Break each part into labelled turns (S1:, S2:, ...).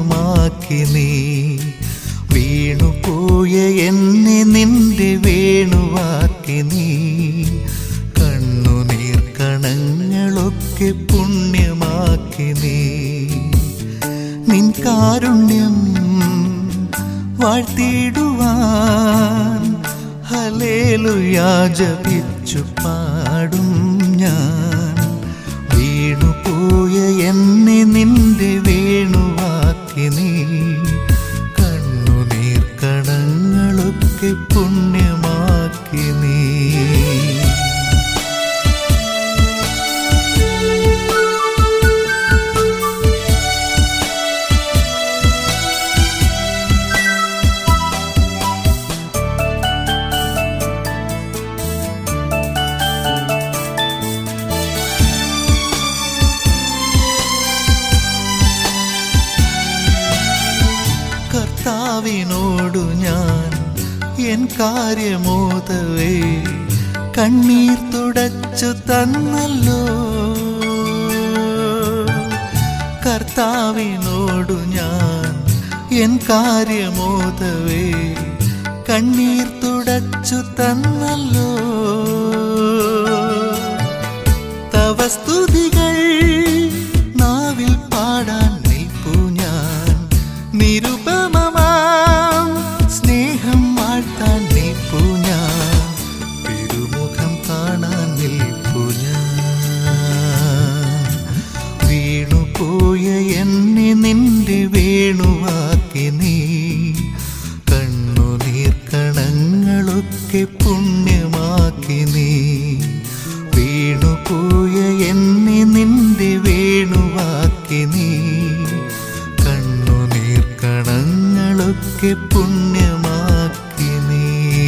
S1: പുണ്യമാക്കി നീ വീണുപോയ എന്നെ നിന്റെ വേണുവാക്കി നീ കണ്ണുനീർ കണങ്ങളൊക്കെ പുണ്യമാക്കി നീ നിൻ കാരുണ്യം വാഴ്ത്തിയിടുവാൻ ഹലേലുയാ ജപിച്ചു പാടും ഞാൻ വീണുപോയ എന്നെ നിന്റെ വേണുവാക്കി നീ കണ്ണുനീർ കണങ്ങളൊക്കെ പുണ്യമാക്കി നീ കർത്താവിനോടു ഞാൻ എൻ കാര്യമോതവേ കണ്ണീർ തുടച്ചു തന്നല്ലോ കർത്താവിനോടു ഞാൻ എൻ കാര്യമോതവേ കണ്ണീർ തുടച്ചു തന്നല്ലോ തവ സ്തുതികൾ നാവിൽ പാടാൻ നിൽപ്പു ഞാൻ നിരുപമമാം സ്നേഹം വാഴ്ത്താൻ നിൽപ്പു ഞാൻ തിരുമുഖം കാണാൻ നിൽപ്പു ഞാൻ വീണുപോയ എന്നെ നിന്റെ വേണുവാക്കി നീ കണ്ണുനീർ കണങ്ങളൊക്കെ പുണ്യമാക്കി നീ വീണുപോയ എന്നെ നിന്റെ വേണുവാക്കി നീ കണ്ണുനീർ കണങ്ങളൊക്കെ പുണ്യമാക്കി നീ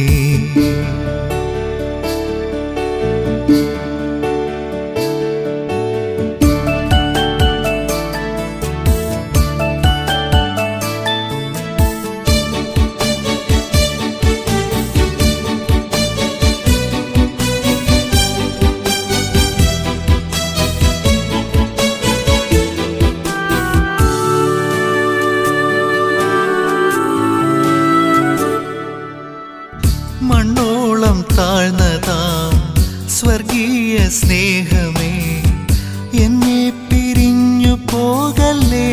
S1: മണ്ണോളം താഴ്ന്നതാം സ്വർഗീയ സ്നേഹമേ എന്നെ പിരിഞ്ഞു പോകല്ലേ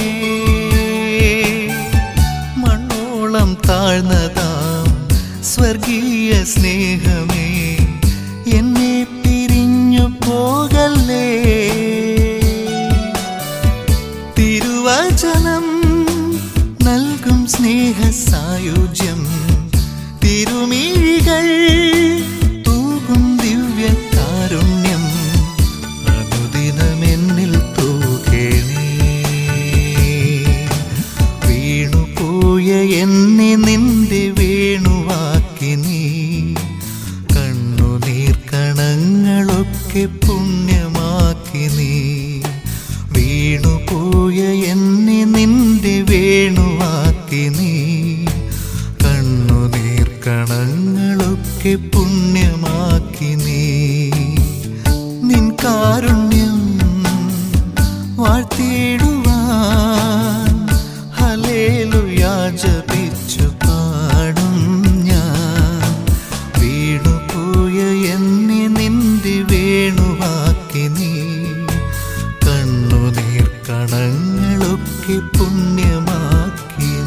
S1: മണ്ണോളം താഴ്ന്നതാം സ്വർഗീയ സ്നേഹമേ എന്നെ പിരിഞ്ഞു പോകല്ലേ തിരുവചനം നൽകും സ്നേഹ സായുജ്യം തിരുമിഴികൾ തൂകും ദിവ്യ കാരുണ്യം അനുദിനമെന്നിൽ തൂകേണേ വീണുപോയ എന്നെ നിന്റെ വേണുവാക്കി നീ കണ്ണുനീർ കണങ്ങളൊക്കെ പുണ്യമാക്കി നീ വീണുപോയ എന്നെ നിന്റെ വേണുവാക്കി നീ കണ്ണുനീർ കണങ്ങളൊക്കെ പുണ്യമാക്കി നീ നിൻ കാരുണ്യം വാഴ്ത്തിയിടുവാൻ ഹലേലുയാ ജപിച്ചു പാടും ഞാൻ വീണുപോയ എന്നെ നിന്റെ വേണുവാക്കി നീ കണ്ണുനീർ കണങ്ങളൊക്കെ പുണ്യമാക്കി